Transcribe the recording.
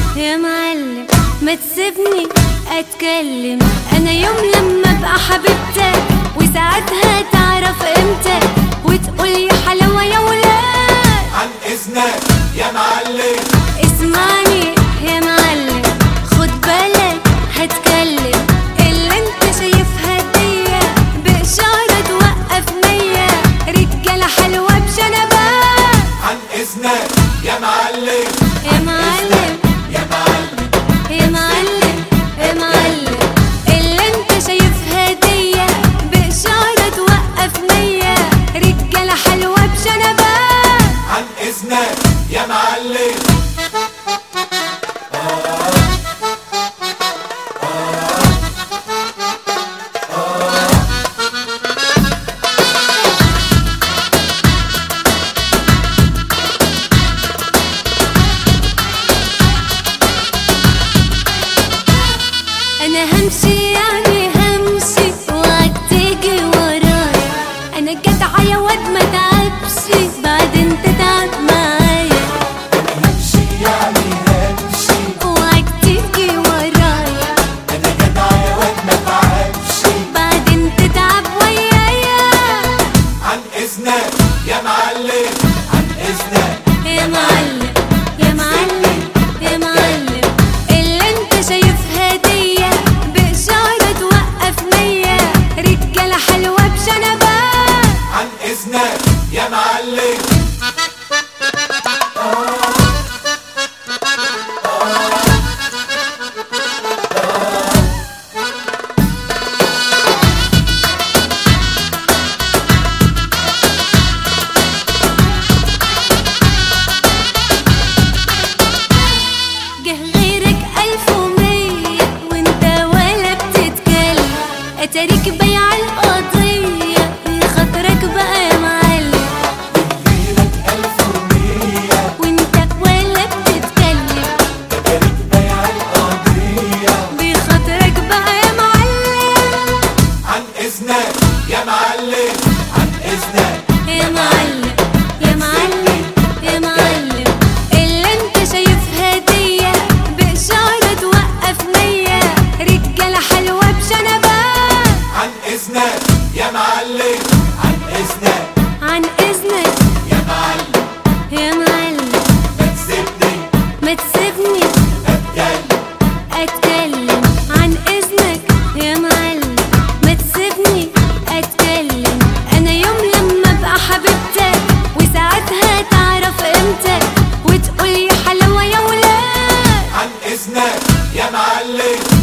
يا معلم ما تسيبني اتكلم انا يوم لما ابقى حبيبتك وساعتها تعرف قيمتك وتقول يا حلاوه يا ولاد عن اذنك يا معلم اسمعني يا معلم خد بالك هتكلم اللي انت شايفها دي بإشارة توقف مية رجالة حلوة بشنبات عن اذنك يا معلم يا معلم يا معلم يا معلم يا معلم اللي انت شايفها دي بإشارة توقف مية رجالة حلوة بشنبات عن اذنك يا معلم انا همشي يعني همشي وعك تيجي ورايا انا جدعة يا واد ما تعبش بعدين تتعب معايا همشي يعني همشي وعك تيجي ورايا انا جدع يا واد ما تعبش بعدين تتعب ويايا عن اذنك يا معلم عن اذنك يا معلم يا معلم يا معلم اللي انت شايفها دي بإشارة توقف مية رجالة حلوة بشنبات عن اذنك يا معلم جه غيرك ألف ومية وانت ولا بتتكلم اتاريك بيع القضية خاطرك بقى يا معلم غيرك الف ومية وانت ولا بتتكلم تاريخ بيع القضية بخاطرك بقى يا معلم عن اذنك يا معلم عن اذنك يا معلم يا معلم يا معلم اللي انت شايفها دي بإشارة توقف مية رجالة حلوة بشنبات عن اذنك يا معلم عن اذنك عن إذنك يا معلم يا معلم ما تسيبني ما تسيبني اتكلم اتكلم عن اذنك يا معلم ما تسيبني اتكلم انا يوم لما ابقى حبيبتك وساعتها تعرف قيمتك وتقول يا حلاوه يا ولاد عن اذنك يا معلم